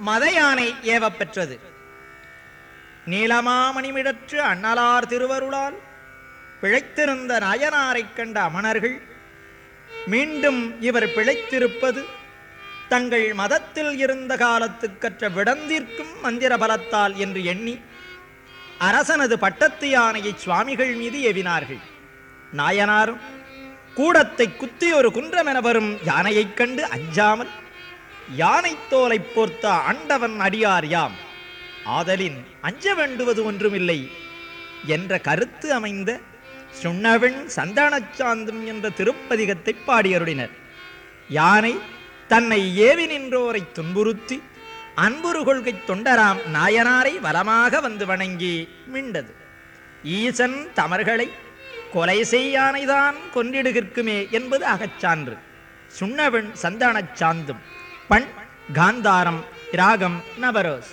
மத யானை ஏவப் பெற்றது நீலமாமணிமிடற்று அண்ணலார் திருவருளால் பிழைத்திருந்த நாயனாரைக் கண்ட அமணர்கள் மீண்டும் இவர் பிழைத்திருப்பது தங்கள் மதத்தில் இருந்த காலத்துக் கற்ற விடந்திருக்கும் மந்திர பலத்தால் என்று எண்ணி அரசனது பட்டத்து யானையை சுவாமிகள் மீது ஏவினார்கள் நாயனாரும் கூடத்தை குத்தி ஒரு குன்றமென வரும் யானையைக் கண்டு அஞ்சாமல் யானைத் தோலைப் போர்த்த ஆண்டவன் அடியார் யாம் ஆதலின் அஞ்ச வேண்டுவது ஒன்றுமில்லை என்ற கருத்து அமைந்த சுண்ணவெண் சந்தானச் சாந்தும் என்ற திருப்பதிகத்தை பாடியருளினர் யானை தன்னை ஏவி நின்றோரை துன்புறுத்தி அன்புரு கொள்கை தொண்டராம் நாயனாரை வலமாக வந்து வணங்கி மிண்டது ஈசன் தமர்களை கொலை செய்யானைதான் கொன்றிடுகிற்குமே என்பது அகச்சான்று சுண்ணவெண் சந்தானச் சாந்தும் பண் காந்தாரம் ராகம் நபரோஸ்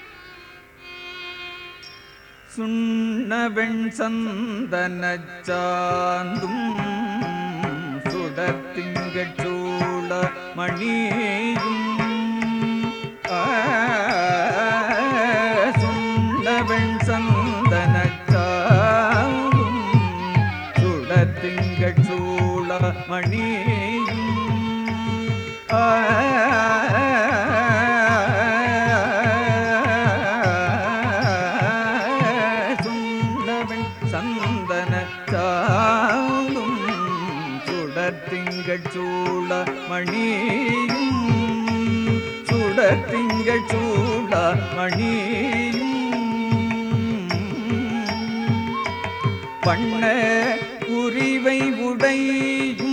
சுண்ணவெண் சந்தனச் சாந்தும் சுடத்திங்கட் சூழ மணியும் ஆ, சுண்ணவெண் சந்தனச் சாந்தும் சுடத்திங்கட் சூழ மணியும் சுண்ணவன் சந்தன சாலும் சுடத்திங்கள் சூழ மணியும் சுடத்திங்கள் சூழ மணியும் பண்ண உரிவை உடையும்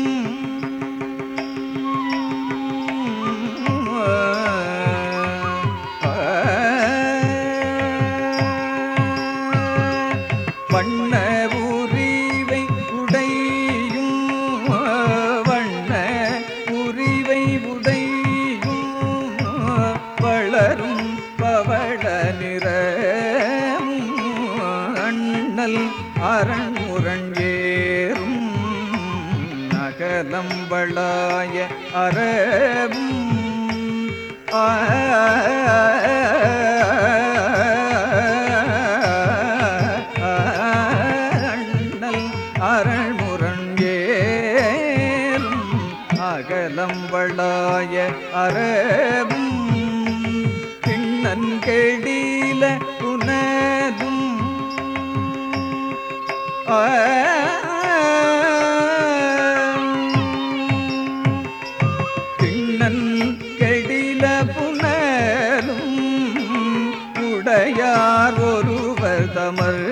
வண்ண உரிவை உடையும் வண்ண உரிவை உடையும் வளரும் பவள நிறம் அண்ணல் அரண்முரண் ஏறும் நகலம்பளாய அறவும் அண்ணல் அரண்முரண் ஏறும் அகலம்பளாய அறவும் கிண்ணன் கெடில புனலும் கிண்ணன் கெடில புனலும் உடையார் ஒருவர் தமர்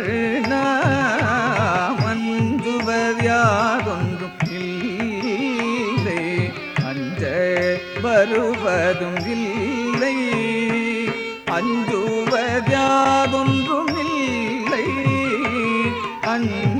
மஞ்சுவர் யாதொன்றும் இல்லை அஞ்ச வருவதும் இல்லை அஞ்சுவர் யாதொன்றும் இல்லை அஞ்ச